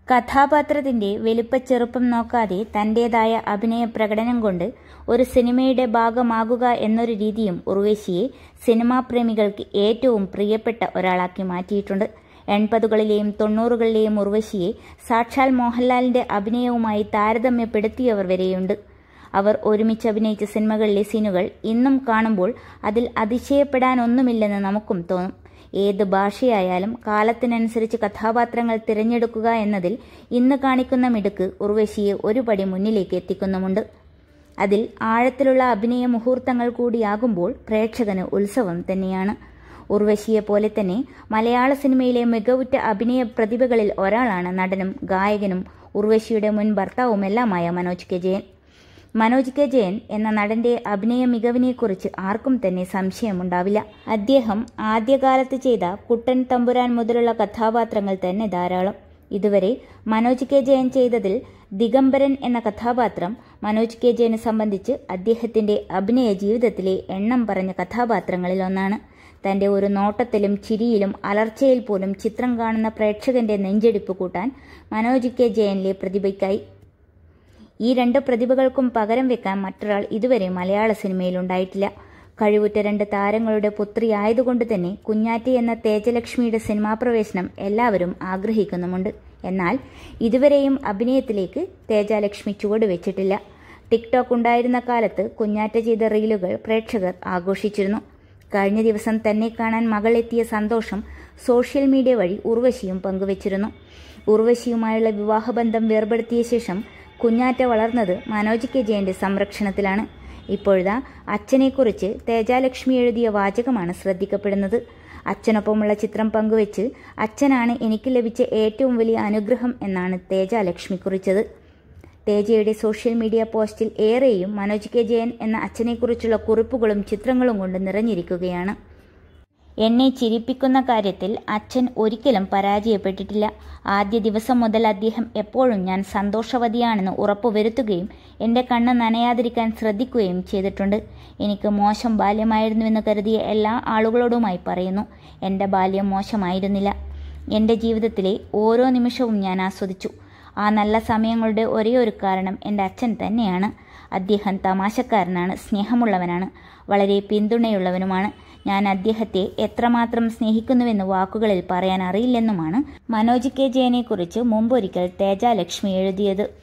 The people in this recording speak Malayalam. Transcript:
കഥാപാത്രത്തിന്റെ വലിപ്പച്ചെറുപ്പം നോക്കാതെ തന്റേതായ അഭിനയ പ്രകടനം കൊണ്ട് ഒരു സിനിമയുടെ ഭാഗമാകുക എന്നൊരു രീതിയും ഉർവശിയെ സിനിമാ പ്രേമികൾക്ക് ഏറ്റവും പ്രിയപ്പെട്ട ഒരാളാക്കി മാറ്റിയിട്ടുണ്ട് എൺപതുകളിലെയും തൊണ്ണൂറുകളിലെയും ഉർവശിയെ സാക്ഷാൽ മോഹൻലാലിന്റെ അഭിനയവുമായി താരതമ്യപ്പെടുത്തിയവർ വരെയുണ്ട് അവർ ഒരുമിച്ച് അഭിനയിച്ച സിനിമകളിലെ സീനുകൾ ഇന്നും കാണുമ്പോൾ അതിൽ അതിശയപ്പെടാനൊന്നുമില്ലെന്ന് നമുക്കും തോന്നും ഏത് ഭാഷയായാലും കാലത്തിനനുസരിച്ച് കഥാപാത്രങ്ങൾ തിരഞ്ഞെടുക്കുക എന്നതിൽ ഇന്ന് കാണിക്കുന്ന മിടുക്ക് ഉർവശിയെ ഒരു പടി മുന്നിലേക്ക് എത്തിക്കുന്നുമുണ്ട് അതിൽ ആഴത്തിലുള്ള അഭിനയ മുഹൂർത്തങ്ങൾ കൂടിയാകുമ്പോൾ പ്രേക്ഷകന് ഉത്സവം തന്നെയാണ് ഉർവശിയെ പോലെ തന്നെ മലയാള സിനിമയിലെ മികവുറ്റ അഭിനയ പ്രതിഭകളിൽ ഒരാളാണ് നടനും ഗായകനും ഉർവശിയുടെ മുൻ ഭർത്താവുമെല്ലാമായ മനോജ് കെ ജയൻ മനോജ് കെ ജയൻ എന്ന നടന്റെ അഭിനയ മികവിനെക്കുറിച്ച് ആർക്കും തന്നെ സംശയമുണ്ടാവില്ല അദ്ദേഹം ആദ്യകാലത്ത് ചെയ്ത കുട്ടൻ തമ്പുരാൻ മുതലുള്ള കഥാപാത്രങ്ങൾ തന്നെ ധാരാളം ഇതുവരെ മനോജ് കെ ജയൻ ചെയ്തതിൽ ദിഗംബരൻ എന്ന കഥാപാത്രം മനോജ് കെ ജയനെ സംബന്ധിച്ച് അദ്ദേഹത്തിന്റെ അഭിനയ ജീവിതത്തിലെ എണ്ണം പറഞ്ഞ കഥാപാത്രങ്ങളിൽ ഒന്നാണ് തന്റെ ഒരു നോട്ടത്തിലും ചിരിയിലും അലർച്ചയിൽ പോലും ചിത്രം കാണുന്ന പ്രേക്ഷകന്റെ നെഞ്ചെടിപ്പ് കൂട്ടാൻ മനോജ് കെ ജയനിലെ പ്രതിഭയ്ക്കായി ഈ രണ്ട് പ്രതിഭകൾക്കും പകരം വെക്കാൻ മറ്റൊരാൾ ഇതുവരെ മലയാള സിനിമയിൽ ഉണ്ടായിട്ടില്ല കഴിവുറ്റ രണ്ട് താരങ്ങളുടെ പുത്രി ആയതുകൊണ്ട് തന്നെ കുഞ്ഞാറ്റി എന്ന തേജലക്ഷ്മിയുടെ സിനിമാ പ്രവേശനം എല്ലാവരും ആഗ്രഹിക്കുന്നുമുണ്ട് എന്നാൽ ഇതുവരെയും അഭിനയത്തിലേക്ക് തേജലക്ഷ്മി ചുവട് വെച്ചിട്ടില്ല ടിക്ടോക്ക് ഉണ്ടായിരുന്ന കാലത്ത് കുഞ്ഞാറ്റ ചെയ്ത റീലുകൾ പ്രേക്ഷകർ ആഘോഷിച്ചിരുന്നു കഴിഞ്ഞ ദിവസം തന്നെ കാണാൻ മകൾ എത്തിയ സന്തോഷം സോഷ്യൽ മീഡിയ വഴി ഉർവശിയും പങ്കുവച്ചിരുന്നു ഉർവശിയുമായുള്ള വിവാഹബന്ധം വേർപെടുത്തിയ ശേഷം കുഞ്ഞാറ്റ വളർന്നത് മനോജ് കെ ജയന്റെ സംരക്ഷണത്തിലാണ് ഇപ്പോഴതാ അച്ഛനെക്കുറിച്ച് തേജാലക്ഷ്മി എഴുതിയ വാചകമാണ് ശ്രദ്ധിക്കപ്പെടുന്നത് അച്ഛനൊപ്പമുള്ള ചിത്രം പങ്കുവെച്ച് അച്ഛനാണ് എനിക്ക് ലഭിച്ച ഏറ്റവും വലിയ അനുഗ്രഹം എന്നാണ് തേജാലക്ഷ്മി കുറിച്ചത് തേജയുടെ സോഷ്യൽ മീഡിയ പോസ്റ്റിൽ ഏറെയും മനോജ് കെ ജയൻ എന്ന അച്ഛനെക്കുറിച്ചുള്ള കുറിപ്പുകളും ചിത്രങ്ങളും കൊണ്ട് നിറഞ്ഞിരിക്കുകയാണ് എന്നെ ചിരിപ്പിക്കുന്ന കാര്യത്തിൽ അച്ഛൻ ഒരിക്കലും പരാജയപ്പെട്ടിട്ടില്ല ആദ്യ ദിവസം മുതൽ അദ്ദേഹം എപ്പോഴും ഞാൻ സന്തോഷവതിയാണെന്ന് ഉറപ്പുവരുത്തുകയും എൻ്റെ കണ്ണ് നനയാതിരിക്കാൻ ശ്രദ്ധിക്കുകയും ചെയ്തിട്ടുണ്ട് എനിക്ക് മോശം ബാല്യമായിരുന്നുവെന്ന് കരുതിയ എല്ലാ ആളുകളോടുമായി പറയുന്നു എൻ്റെ ബാല്യം മോശമായിരുന്നില്ല എൻ്റെ ജീവിതത്തിലെ ഓരോ നിമിഷവും ഞാൻ ആസ്വദിച്ചു ആ നല്ല സമയങ്ങളുടെ ഒരേ ഒരു കാരണം എൻ്റെ അച്ഛൻ തന്നെയാണ് അദ്ദേഹം തമാശക്കാരനാണ് സ്നേഹമുള്ളവനാണ് വളരെ പിന്തുണയുള്ളവനുമാണ് ഞാൻ അദ്ദേഹത്തെ എത്രമാത്രം സ്നേഹിക്കുന്നുവെന്ന് വാക്കുകളിൽ പറയാൻ അറിയില്ലെന്നുമാണ് മനോജ് കെ ജയനെക്കുറിച്ച് മുമ്പൊരിക്കൽ തേജാലക്ഷ്മി എഴുതിയത്